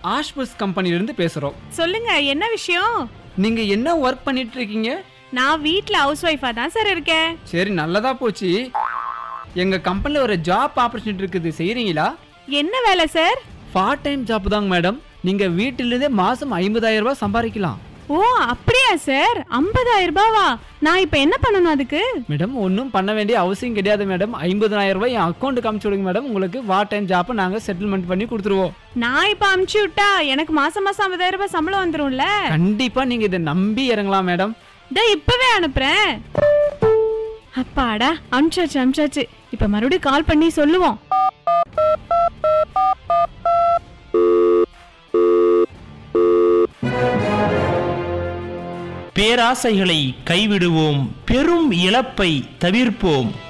ஆஷ்பஸ் கம்பெனிலேருந்து பேசுகிறோம் சொல்லுங்க என்ன விஷயம் நீங்கள் என்ன ஒர்க் பண்ணிட்டு இருக்கீங்க நான் வீட்ல ஹவுஸ் ஒய்ஃபா தான் சார் இருக்கேன் சரி நல்லதா போச்சு எங்கள் கம்பெனியில் ஒரு ஜாப் ஆப்பர்ச்சுனிட்டி இருக்குது செய்கிறீங்களா என்ன வேலை சார் பார்ட் டைம் ஜாப் தாங்க மேடம் நீங்கள் வீட்டிலேருந்தே மாதம் ஐம்பதாயிரம் ரூபாய் சம்பாதிக்கலாம் ஓ அப்படியா சார் 50000 ரூபாவா நான் இப்போ என்ன பண்ணணும் அதுக்கு மேடம் ஒன்றும் பண்ண வேண்டிய அவசியம் கிடையாது மேடம் ஐம்பதாயிரம் ரூபாய் என் அக்கௌண்ட்டுக்கு அமுச்சு விடுங்க மேடம் உங்களுக்கு பார்ட் டைம் ஜாப்பை நாங்கள் செட்டில்மெண்ட் பண்ணி கொடுத்துருவோம் நான் இப்போ அமுச்சு விட்டா எனக்கு மாசம் மாசம் 50000 ரூபாய் சம்பளம் வந்துரும்ல கண்டிப்பாக நீங்கள் இதை நம்பி இறங்கலாம் மேடம் இதோ இப்பவே அனுப்புறேன் அப்பாடா அனுப்பிச்சாச்சு அனுப்பிச்சாச்சு இப்ப மறுபடியும் கால் பண்ணி சொல்லுவோம் பேராசைகளை கைவிடுவோம் பெரும் இழப்பை தவிர்ப்போம்